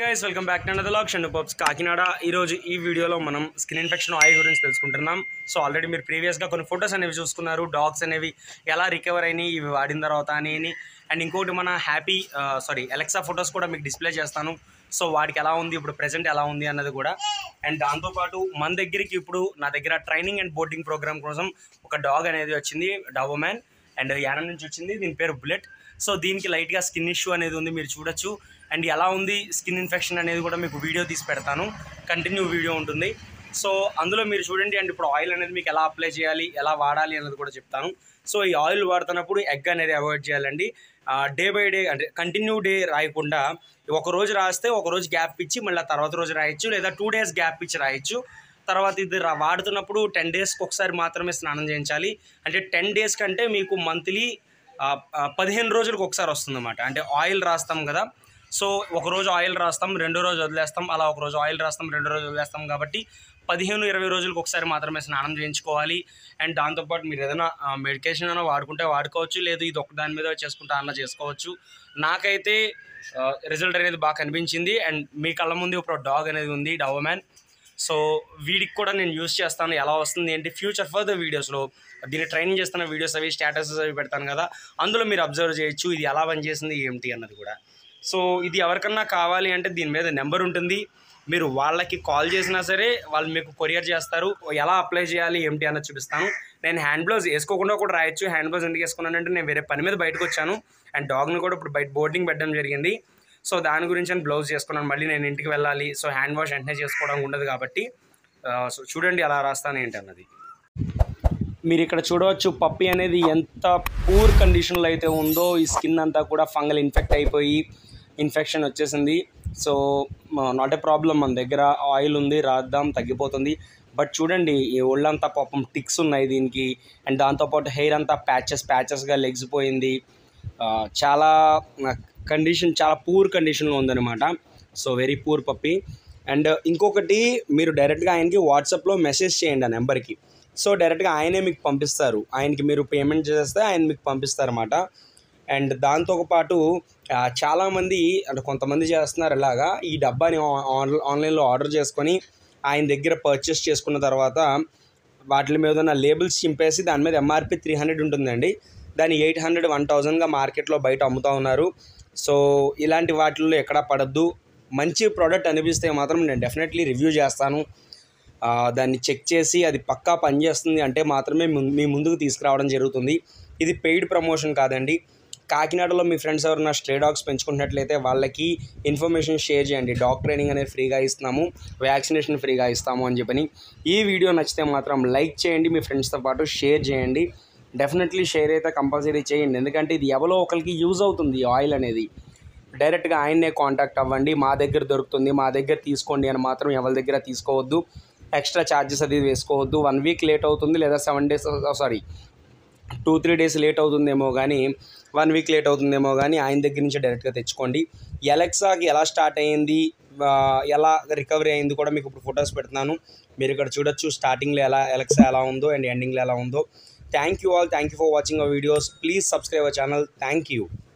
guys welcome back to another లాక్ షండు పబ్స్ కాకినాడ ఈరోజు ఈ వీడియోలో మనం స్కిన్ ఇన్ఫెక్షన్ ఆయిల్ గురించి తెలుసుకుంటున్నాం సో ఆల్రెడీ మీరు ప్రీవియస్గా కొన్ని ఫొటోస్ అనేవి చూసుకున్నారు డాగ్స్ అనేవి ఎలా రికవర్ అయినాయి ఇవి వాడిన తర్వాత అని అని అండ్ ఇంకోటి మన హ్యాపీ సారీ ఎలక్సా ఫొటోస్ కూడా మీకు డిస్ప్లే చేస్తాను సో వాడికి ఎలా ఉంది ఇప్పుడు ప్రెసెంట్ ఎలా ఉంది అన్నది కూడా అండ్ దాంతోపాటు మన దగ్గరికి ఇప్పుడు నా దగ్గర ట్రైనింగ్ అండ్ బోర్డింగ్ ప్రోగ్రామ్ కోసం ఒక డాగ్ అనేది వచ్చింది డాబోమ్యాన్ అండ్ యానం నుంచి వచ్చింది దీని పేరు బుల్లెట్ సో దీనికి లైట్గా స్కిన్ ఇష్యూ అనేది ఉంది మీరు చూడొచ్చు అండ్ ఎలా ఉంది స్కిన్ ఇన్ఫెక్షన్ అనేది కూడా మీకు వీడియో తీసి పెడతాను కంటిన్యూ వీడియో ఉంటుంది సో అందులో మీరు చూడండి అండ్ ఇప్పుడు ఆయిల్ అనేది మీకు ఎలా అప్లై చేయాలి ఎలా వాడాలి అనేది కూడా చెప్తాను సో ఈ ఆయిల్ వాడుతున్నప్పుడు ఎగ్ అనేది అవాయిడ్ చేయాలండి డే బై డే అంటే కంటిన్యూ డే రాయకుండా ఒక రోజు రాస్తే ఒక రోజు గ్యాప్ ఇచ్చి మళ్ళీ తర్వాత రోజు రాయొచ్చు లేదా టూ డేస్ గ్యాప్ ఇచ్చి రాయొచ్చు తర్వాత ఇది రా- వాడుతున్నప్పుడు టెన్ డేస్కి ఒకసారి మాత్రమే స్నానం చేయించాలి అంటే టెన్ డేస్ కంటే మీకు మంత్లీ పదిహేను రోజులకు ఒకసారి వస్తుందన్నమాట అంటే ఆయిల్ రాస్తాం కదా సో ఒక రోజు ఆయిల్ రాస్తాం రెండో రోజు వదిలేస్తాం అలా ఒక రోజు ఆయిల్ రాస్తాం రెండో రోజు వదిలేస్తాం కాబట్టి పదిహేను ఇరవై రోజులకు ఒకసారి మాత్రమే స్నానం చేయించుకోవాలి అండ్ దాంతోపాటు మీరు ఏదైనా మెడికేషన్ అయినా వాడుకుంటే వాడుకోవచ్చు లేదు ఇది ఒక దాని మీద చేసుకుంటా అన్న చేసుకోవచ్చు నాకైతే రిజల్ట్ అనేది బాగా కనిపించింది అండ్ మీ కళ్ళ ముందు ఇప్పుడు డాగ్ అనేది ఉంది డవమ్యాన్ సో వీడికి కూడా నేను యూస్ చేస్తాను ఎలా వస్తుంది ఏంటి ఫ్యూచర్ ఫర్దర్ వీడియోస్లో దీన్ని ట్రైనింగ్ చేస్తున్న వీడియోస్ అవి స్టేటస్ అవి పెడతాను కదా అందులో మీరు అబ్జర్వ్ చేయొచ్చు ఇది ఎలా పనిచేసింది ఏంటి అన్నది కూడా సో ఇది ఎవరికన్నా కావాలి అంటే దీని మీద నెంబర్ ఉంటుంది మీరు వాళ్ళకి కాల్ చేసినా సరే వాళ్ళు మీకు కొరియర్ చేస్తారు ఎలా అప్లై చేయాలి ఏంటి అన్నది చూపిస్తాను నేను హ్యాండ్ బ్లౌజ్ వేసుకోకుండా కూడా రాయొచ్చు హ్యాండ్ బ్లౌజ్ ఎందుకు వేసుకున్నానంటే నేను వేరే పని మీద బయటకు వచ్చాను అండ్ డాగ్ని కూడా ఇప్పుడు బయట బోర్డింగ్ పెట్టడం జరిగింది సో దాని గురించి నేను బ్లౌజ్ చేసుకున్నాను మళ్ళీ నేను ఇంటికి వెళ్ళాలి సో హ్యాండ్ వాష్ వెంటనే చేసుకోవడం ఉండదు కాబట్టి ఆ, సో చూడండి అలా రాస్తాను ఏంటి అన్నది మీరు ఇక్కడ చూడవచ్చు పప్పి అనేది ఎంత పూర్ కండిషన్లో అయితే ఉందో ఈ స్కిన్ అంతా కూడా ఫంగల్ ఇన్ఫెక్ట్ అయిపోయి ఇన్ఫెక్షన్ వచ్చేసింది సో నాట్ ఏ ప్రాబ్లం మన దగ్గర ఆయిల్ ఉంది రాద్దాం తగ్గిపోతుంది బట్ చూడండి ఈ ఒళ్ళంతా పాపం టిక్స్ ఉన్నాయి దీనికి అండ్ దాంతోపాటు హెయిర్ అంతా ప్యాచెస్ ప్యాచెస్గా లెగ్స్ పోయింది ఆ, చాలా కండిషన్ చాలా పూర్ కండిషన్లో ఉందన్నమాట so very poor puppy and ఇంకొకటి మీరు డైరెక్ట్గా ఆయనకి వాట్సాప్లో మెసేజ్ చేయండి ఆ నెంబర్కి సో డైరెక్ట్గా ఆయనే మీకు పంపిస్తారు ఆయనకి మీరు పేమెంట్ చేస్తే ఆయన మీకు పంపిస్తారన్నమాట అండ్ దాంతో పాటు ఆ, చాలామంది అంటే కొంతమంది చేస్తున్నారు ఇలాగా ఈ డబ్బాని ఆ- ఆన్- ఆన్లైన్లో ఆర్డర్ చేసుకొని ఆయన దగ్గర పర్చేస్ చేసుకున్న తర్వాత వాటి మీద ఉన్న లేబుల్స్ చింపేసి దాని మీద ఎంఆర్పి త్రీ హండ్రెడ్ ఉంటుందండి దాన్ని ఎయిట్ హండ్రెడ్ వన్ థౌజండ్గా మార్కెట్లో బయట అమ్ముతూ ఉన్నారు సో ఇలాంటి వాటిల్లో ఎక్కడా పడద్దు మంచి ప్రోడక్ట్ అనిపిస్తే మాత్రం నేను డెఫినెట్లీ రివ్యూ చేస్తాను ఆ, దాన్ని చెక్ చేసి అది పక్కా పనిచేస్తుంది అంటే మాత్రమే ము- మీ ముందుకు తీసుకురావడం జరుగుతుంది ఇది పెయిడ్ ప్రమోషన్ కాదండి కాకినాడలో మీ ఫ్రెండ్స్ ఎవరైనా స్ట్రే డాగ్స్ పెంచుకుంటున్నట్లయితే వాళ్ళకి ఇన్ఫర్మేషన్ షేర్ చేయండి డాగ్ ట్రైనింగ్ అనేది ఫ్రీగా ఇస్తున్నాము వ్యాక్సినేషన్ ఫ్రీగా ఇస్తాము అని చెప్పని ఈ వీడియో నచ్చితే మాత్రం లైక్ చేయండి మీ ఫ్రెండ్స్తో పాటు షేర్ చేయండి డెఫినెట్లీ షేర్ అయితే కంపల్సరీ చేయండి ఎందుకంటే ఇది ఎవరో ఒకరికి యూజ్ అవుతుంది ఈ ఆయిల్ అనేది డైరెక్ట్గా ఆయన్నే కాంటాక్ట్ అవ్వండి మా దగ్గర దొరుకుతుంది మా దగ్గర తీసుకోండి అని మాత్రం ఎవరి దగ్గర తీసుకోవద్దు ఎక్స్ట్రా ఛార్జెస్ అది వేసుకోవద్దు వన్ వీక్ లేట్ అవుతుంది లేదా seven days sorry two three days late అవుతుందేమో కానీ వన్ వీక్ లేట్ అవుతుందేమో కానీ ఆయన దగ్గర నుంచి డైరెక్ట్గా తెచ్చుకోండి ఎలక్సాకి ఎలా స్టార్ట్ అయ్యింది ఆ, ఎలా రికవరీ అయింది కూడా మీకు ఇప్పుడు ఫొటోస్ పెడుతున్నాను మీరు ఇక్కడ చూడొచ్చు స్టార్టింగ్లో ఎలా ఎలక్సా ఎలా ఉందో అండ్ ఎండింగ్లో ఎలా ఉందో thank you all thank you for watching our videos please subscribe our channel thank you